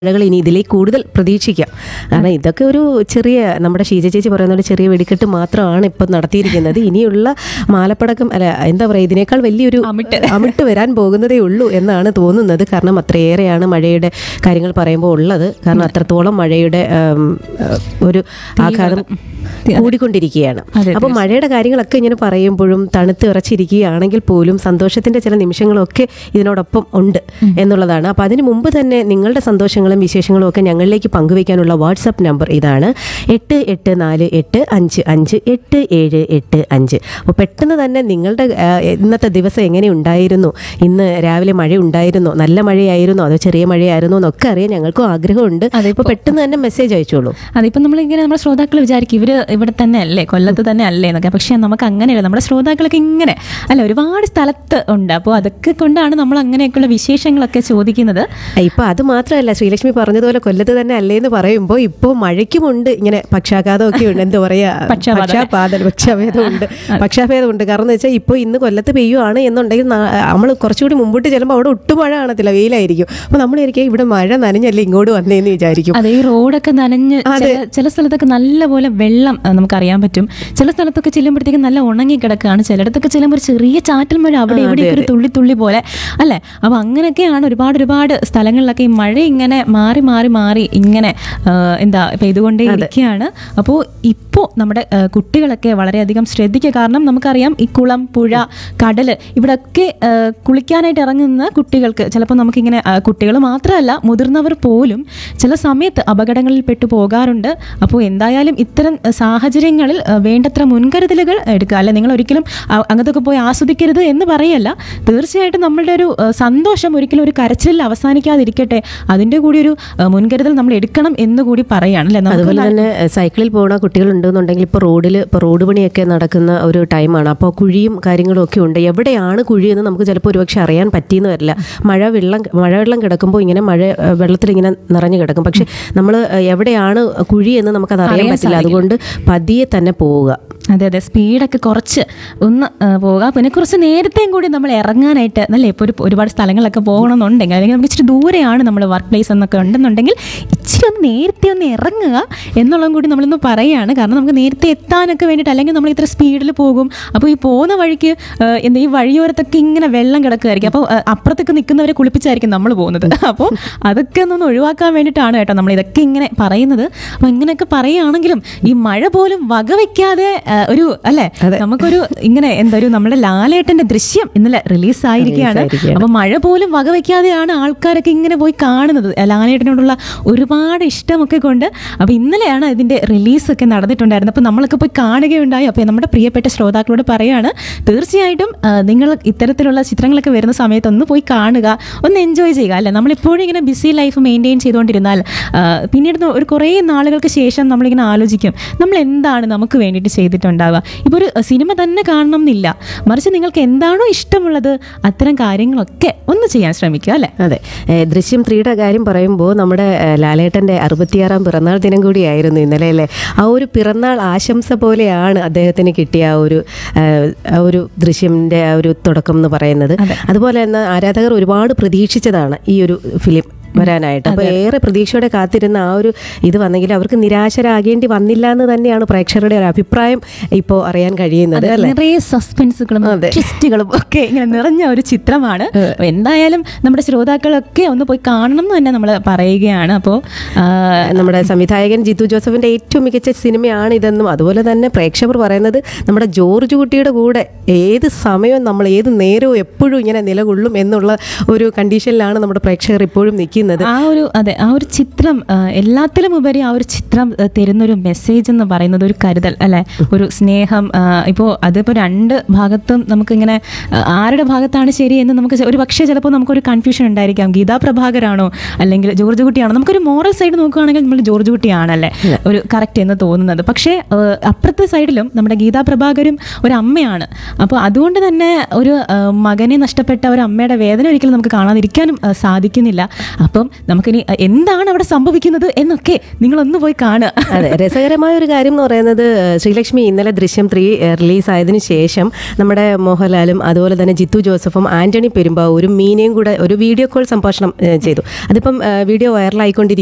മഴകൾ ഇനി ഇതിലേക്ക് കൂടുതൽ പ്രതീക്ഷിക്കാം കാരണം ഇതൊക്കെ ഒരു ചെറിയ നമ്മുടെ ഷീജ ചേച്ചി പറയുന്ന ഒരു ചെറിയ വെടിക്കെട്ട് മാത്രമാണ് ഇപ്പം നടത്തിയിരിക്കുന്നത് ഇനിയുള്ള മാലപ്പടക്കം അല്ല എന്താ പറയുക ഇതിനേക്കാൾ വലിയൊരു അമിട്ട്. അമിട്ട് വരാൻ പോകുന്നതേ ഉള്ളൂ എന്നാണ് തോന്നുന്നത് കാരണം അത്രയേറെയാണ് മഴയുടെ കാര്യങ്ങൾ പറയുമ്പോൾ ഉള്ളത് കാരണം അത്രത്തോളം മഴയുടെ ഉം, ഒരു ആഘാതം കൂടിക്കൊണ്ടിരിക്കുകയാണ് അതെ, അപ്പോൾ മഴയുടെ കാര്യങ്ങളൊക്കെ ഇങ്ങനെ പറയുമ്പോഴും തണുത്ത് വിറച്ചിരിക്കുകയാണെങ്കിൽ പോലും സന്തോഷത്തിന്റെ ചില നിമിഷങ്ങളൊക്കെ ഇതിനോടൊപ്പം ഉണ്ട് എന്നുള്ളതാണ് അപ്പോൾ അതിന് മുമ്പ് തന്നെ നിങ്ങളുടെ സന്തോഷങ്ങളും വിശേഷങ്ങളും ഒക്കെ ഞങ്ങളിലേക്ക് പങ്കുവയ്ക്കാനുള്ള വാട്സപ്പ് നമ്പർ ഇതാണ് എട്ട് എട്ട് നാല് എട്ട് അഞ്ച് അഞ്ച് എട്ട് ഏഴ് എട്ട് അഞ്ച് അപ്പോൾ പെട്ടെന്ന് തന്നെ നിങ്ങളുടെ ആ, ഇന്നത്തെ ദിവസം എങ്ങനെ ഉണ്ടായിരുന്നു ഇന്ന് രാവിലെ മഴ ഉണ്ടായിരുന്നോ നല്ല മഴയായിരുന്നോ അതോ ചെറിയ മഴയായിരുന്നോ എന്നൊക്കെ അറിയാൻ ഞങ്ങൾക്കും ആഗ്രഹമുണ്ട് അപ്പോൾ പെട്ടെന്ന് തന്നെ മെസ്സേജ് അയച്ചോളൂ അതിപ്പോൾ നമ്മളിങ്ങനെ നമ്മുടെ ശ്രോതാക്കൾ വിചാരിക്കും ഇവർ ഇവിടെ തന്നെ അല്ലേ കൊല്ലത്ത് തന്നെ അല്ലേ എന്നൊക്കെ പക്ഷേ നമുക്ക് അങ്ങനെയല്ല നമ്മുടെ ശ്രോതാക്കളൊക്കെ ഇങ്ങനെ അല്ല ഒരുപാട് സ്ഥലത്ത് ഉണ്ട് അപ്പോൾ അതൊക്കെ കൊണ്ടാണ് നമ്മൾ അങ്ങനെയൊക്കെയുള്ള വിശേഷങ്ങളൊക്കെ ചോദിക്കുന്നത് ഇപ്പൊ അത് മാത്രമല്ല ശ്രീലക്ഷ്മി പറഞ്ഞതുപോലെ കൊല്ലത്ത് തന്നെ അല്ലേ എന്ന് പറയുമ്പോൾ ഇപ്പോൾ മഴയ്ക്കുമുണ്ട് ഇങ്ങനെ പക്ഷാഘാതമൊക്കെ ഉണ്ട് എന്താ പറയാ പക്ഷാപാതം. പക്ഷാപാതം പക്ഷാഭേദമുണ്ട് പക്ഷാഭേദമുണ്ട് കാരണം എന്ന് വെച്ചാൽ ഇപ്പോൾ ഇന്ന് കൊല്ലത്ത് പെയ്യുവാണ് എന്നുണ്ടെങ്കിൽ നമ്മൾ കുറച്ചുകൂടി മുമ്പോട്ട് ചെല്ലുമ്പോൾ അവിടെ ഒട്ടും മഴ കാണത്തില്ല വെയിലായിരിക്കും അപ്പോൾ നമ്മൾ ഇരിക്കുക ഇവിടെ മഴ നനഞ്ഞല്ലേ ഇങ്ങോട്ട് വന്നേന്ന് വിചാരിക്കും അതെ ഈ റോഡൊക്കെ നനഞ്ഞ് ചില- ചില സ്ഥലത്തൊക്കെ നല്ലപോലെ വെള്ളം ആ, നമുക്കറിയാൻ പറ്റും ചില സ്ഥലത്തൊക്കെ ചെല്ലുമ്പോഴത്തേക്കും നല്ല ഉണങ്ങി കിടക്കുകയാണ് ചിലയിടത്തൊക്കെ ചെല്ലുമ്പോൾ ഒരു ചെറിയ ചാറ്റൽ മഴ അവിടെ ഇവിടെയൊക്കെ ഒരു തുള്ളി തുള്ളി പോലെ അല്ലേ അപ്പോൾ അങ്ങനെയൊക്കെയാണ് ഒരുപാട് ഒരുപാട് സ്ഥലങ്ങളിലൊക്കെ ഈ മഴ ഇങ്ങനെ മാറി മാറി മാറി ഇങ്ങനെ ആ, എന്താ പെയ്തുകൊണ്ടേ ഇരിക്കുകയാണ് അപ്പോൾ ഇപ്പോൾ നമ്മുടെ ആ, കുട്ടികളൊക്കെ വളരെയധികം ശ്രദ്ധിക്കുക കാരണം നമുക്കറിയാം ഈ കുളം പുഴ കടല് ഇവിടെയൊക്കെ ആ, കുളിക്കാനായിട്ട് ഇറങ്ങുന്ന കുട്ടികൾക്ക് ചിലപ്പോൾ നമുക്കിങ്ങനെ കുട്ടികൾ മാത്രമല്ല മുതിർന്നവർ പോലും ചില സമയത്ത് അപകടങ്ങളിൽ പെട്ടു പോകാറുണ്ട് അപ്പോൾ എന്തായാലും ഇത്തരം ആ, സാഹചര്യങ്ങളിൽ ആ, വേണ്ടത്ര മുൻകരുതലുകൾ എടുക്കുക അല്ലെ നിങ്ങൾ ഒരിക്കലും അ- അങ്ങനത്തൊക്കെ പോയി ആസ്വദിക്കരുത് എന്ന് പറയല്ല തീർച്ചയായിട്ടും നമ്മളുടെ ഒരു ആ, സന്തോഷം ഒരിക്കലും ഒരു കരച്ചിലിൽ അവസാനിക്കാതിരിക്കട്ടെ അതിൻ്റെ കൂടി ഒരു ആ, മുൻകരുതൽ നമ്മൾ എടുക്കണം എന്ന് കൂടി പറയാണ് അല്ലെ നമുക്ക് അതുപോലെ തന്നെ എഹ്, സൈക്കിളിൽ പോകുന്ന കുട്ടികൾ ഉണ്ടെന്നുണ്ടെങ്കിൽ ഇപ്പോൾ റോഡിൽ ഇപ്പോൾ റോഡ് പണിയൊക്കെ നടക്കുന്ന ഒരു ടൈമാണ് അപ്പോൾ കുഴിയും കാര്യങ്ങളും ഒക്കെ ഉണ്ട് എവിടെയാണ് കുഴി എന്ന് നമുക്ക് ചിലപ്പോൾ ഒരുപക്ഷെ അറിയാൻ പറ്റിയെന്ന് വരില്ല മഴ വെള്ളം മഴവെള്ളം കിടക്കുമ്പോൾ ഇങ്ങനെ മഴ എഹ്, വെള്ളത്തിൽ ഇങ്ങനെ നിറഞ്ഞു കിടക്കും പക്ഷെ നമ്മൾ എവിടെയാണ് കുഴി എന്ന് നമുക്കത് അറിയാൻ പറ്റില്ല അതുകൊണ്ട് പതിയെ തന്നെ പോവുക അതെ അതെ സ്പീഡൊക്കെ കുറച്ച് ഒന്ന് ആ, പോവുക പിന്നെ കുറച്ച് നേരത്തെയും കൂടി നമ്മൾ ഇറങ്ങാനായിട്ട് നല്ല ഇപ്പോൾ ഒരു ഒരുപാട് സ്ഥലങ്ങളിലൊക്കെ പോകണമെന്നുണ്ടെങ്കിൽ അല്ലെങ്കിൽ നമുക്ക് ഇച്ചിരി ദൂരെയാണ് നമ്മൾ വർക്ക് പ്ലേസ് എന്നൊക്കെ ഉണ്ടെന്നുണ്ടെങ്കിൽ ഇച്ചിരി ഒന്ന് നേരത്തെ ഒന്ന് ഇറങ്ങുക എന്നുള്ളതും കൂടി നമ്മളൊന്ന് പറയുകയാണ് കാരണം നമുക്ക് നേരത്തെ എത്താനൊക്കെ വേണ്ടിയിട്ട് അല്ലെങ്കിൽ നമ്മൾ ഇത്ര സ്പീഡിൽ പോകും അപ്പോൾ ഈ പോകുന്ന വഴിക്ക് ആ, എന്താ ഈ വഴിയോരത്തൊക്കെ ഇങ്ങനെ വെള്ളം കിടക്കുകയായിരിക്കും അപ്പോൾ ആ, അപ്പുറത്തൊക്കെ നിൽക്കുന്നവരെ കുളിപ്പിച്ചായിരിക്കും നമ്മൾ പോകുന്നത് അപ്പോൾ അതൊക്കെ ഒന്ന് ഒഴിവാക്കാൻ വേണ്ടിയിട്ടാണ് കേട്ടോ നമ്മൾ ഇതൊക്കെ ഇങ്ങനെ പറയുന്നത് അപ്പോൾ ഇങ്ങനെയൊക്കെ പറയുകയാണെങ്കിലും ഈ മഴ പോലും വകവെക്കാതെ ആ, ഒരു അല്ലെ നമുക്കൊരു ഇങ്ങനെ എന്താ ഒരു നമ്മുടെ ലാലേട്ടന്റെ ദൃശ്യം ഇന്നലെ റിലീസ് ആയിരിക്കുകയാണ് ആയിരിക്കുകയാണ്. അപ്പൊ മഴ പോലും വകവെക്കാതെയാണ് ആൾക്കാരൊക്കെ ഇങ്ങനെ പോയി കാണുന്നത് ലാലേട്ടനോടുള്ള ഒരുപാട് ഇഷ്ടമൊക്കെ കൊണ്ട് അപ്പൊ ഇന്നലെയാണ് ഇതിന്റെ റിലീസ് ഒക്കെ നടന്നിട്ടുണ്ടായിരുന്നത് അപ്പൊ നമ്മളൊക്കെ പോയി കാണുകയുണ്ടായി അപ്പൊ നമ്മുടെ പ്രിയപ്പെട്ട ശ്രോതാക്കളോട് പറയാണ് തീർച്ചയായിട്ടും ആ, നിങ്ങൾ ഇത്തരത്തിലുള്ള ചിത്രങ്ങളൊക്കെ വരുന്ന സമയത്ത് ഒന്ന് പോയി കാണുക ഒന്ന് എൻജോയ് ചെയ്യുക അല്ലെ നമ്മളിപ്പോഴും ഇങ്ങനെ ബിസി ലൈഫ് മെയിൻറ്റെയിൻ ചെയ്തുകൊണ്ടിരുന്നാൽ ആ, പിന്നീട് ഒരു കുറേ നാളുകൾക്ക് ശേഷം നമ്മളിങ്ങനെ ആലോചിക്കും നമ്മൾ എന്താണ് നമുക്ക് വേണ്ടിയിട്ട് ചെയ്തിട്ടുണ്ടാവുക ഇപ്പോൾ ഒരു സിനിമ തന്നെ കാണണം എന്നില്ല മറിച്ച് നിങ്ങൾക്ക് എന്താണോ ഇഷ്ടമുള്ളത് അത്തരം കാര്യങ്ങളൊക്കെ ഒന്ന് ചെയ്യാൻ ശ്രമിക്കുക അല്ലേ അതെ ഏഹ് ദൃശ്യം ത്രീയുടെ കാര്യം പറയുമ്പോൾ നമ്മുടെ ഏഹ് ലാലേട്ടൻ്റെ അറുപത്തിയാറാം പിറന്നാൾ ദിനം കൂടിയായിരുന്നു ഇന്നലെ അല്ലേ ആ ഒരു പിറന്നാൾ ആശംസ പോലെയാണ് അദ്ദേഹത്തിന് കിട്ടിയ ആ ഒരു ഏഹ്, ആ ഒരു ദൃശ്യത്തിൻ്റെ ആ ഒരു തുടക്കം എന്ന് പറയുന്നത് അതുപോലെ തന്നെ ആരാധകർ ഒരുപാട് പ്രതീക്ഷിച്ചതാണ് ഈ ഒരു ഫിലിം വരാനായിട്ട് അപ്പോൾ ഏറെ പ്രതീക്ഷയോടെ കാത്തിരുന്ന ആ ഒരു ഇത് വന്നെങ്കിൽ അവർക്ക് നിരാശരാകേണ്ടി വന്നില്ല എന്ന് തന്നെയാണ് പ്രേക്ഷകരുടെ ഒരു അഭിപ്രായം ഇപ്പോൾ അറിയാൻ കഴിയുന്നത് അല്ലേ നിറയെ സസ്പെൻസുകളും ട്വിസ്റ്റുകളും ഒക്കെ ഇങ്ങനെ നിറഞ്ഞ ഒരു ചിത്രമാണ് അപ്പൊ എന്തായാലും നമ്മുടെ ശ്രോതാക്കളൊക്കെ ഒന്ന് പോയി കാണണം എന്ന് തന്നെ നമ്മൾ പറയുകയാണ് അപ്പോൾ നമ്മുടെ സംവിധായകൻ ജിത്തു ജോസഫിന്റെ ഏറ്റവും മികച്ച സിനിമയാണ് ഇതെന്നും അതുപോലെ തന്നെ പ്രേക്ഷകർ പറയുന്നത് നമ്മുടെ ജോർജ് കുട്ടിയുടെ കൂടെ ഏത് സമയവും നമ്മൾ ഏത് നേരവും എപ്പോഴും ഇങ്ങനെ നിലകൊള്ളും എന്നുള്ള ഒരു കണ്ടീഷനിലാണ് നമ്മുടെ പ്രേക്ഷകർ ഇപ്പോഴും നിൽക്കുന്നത് ആ ഒരു അതെ ആ ഒരു ചിത്രം ആ, എല്ലാത്തിലും ഉപരി ആ ഒരു ചിത്രം ആ, തരുന്നൊരു മെസ്സേജ് എന്ന് പറയുന്നത് ഒരു കരുതൽ അല്ലെ ഒരു സ്നേഹം ഇപ്പോൾ അതിപ്പോൾ രണ്ട് ഭാഗത്തും നമുക്കിങ്ങനെ ആ, ആരുടെ ഭാഗത്താണ് ശരി എന്ന് നമുക്ക് ചെ- ഒരു പക്ഷേ ചിലപ്പോൾ നമുക്കൊരു കൺഫ്യൂഷൻ ഉണ്ടായിരിക്കാം ഗീതാ പ്രഭാകരാണോ അല്ലെങ്കിൽ ജോർജ് കുട്ടിയാണോ നമുക്കൊരു മോറൽ സൈഡ് നോക്കുകയാണെങ്കിൽ നമ്മൾ ജോർജ് കുട്ടിയാണല്ലേ ഒരു കറക്റ്റ് എന്ന് തോന്നുന്നത് പക്ഷേ ആ, അപ്പുറത്തെ സൈഡിലും നമ്മുടെ ഗീതാ പ്രഭാകരും ഒരു അമ്മയാണ് അപ്പോൾ അതുകൊണ്ട് തന്നെ ഒരു ആ, മകനെ നഷ്ടപ്പെട്ട ഒരു അമ്മയുടെ വേദന ഒരിക്കലും നമുക്ക് കാണാതിരിക്കാനും ആ, സാധിക്കുന്നില്ല അപ്പോൾ അപ്പം നമുക്കിനി എന്താണ് അവിടെ സംഭവിക്കുന്നത് എന്നൊക്കെ നിങ്ങളൊന്ന് പോയി കാണുക അതെ രസകരമായ ഒരു കാര്യം എന്ന് പറയുന്നത് ഏഹ്, ശ്രീലക്ഷ്മി ഇന്നലെ ദൃശ്യം ത്രീ റിലീസായതിനു ശേഷം നമ്മുടെ മോഹൻലാലും അതുപോലെ തന്നെ ജിത്തു ജോസഫും ആന്റണി പെരുമ്പാവൂരും മീനയും കൂടെ ഒരു വീഡിയോ കോൾ സംഭാഷണം ഏഹ്, ചെയ്തു അതിപ്പം ഏഹ്, വീഡിയോ വൈറലായിക്കൊണ്ടിരിക്കും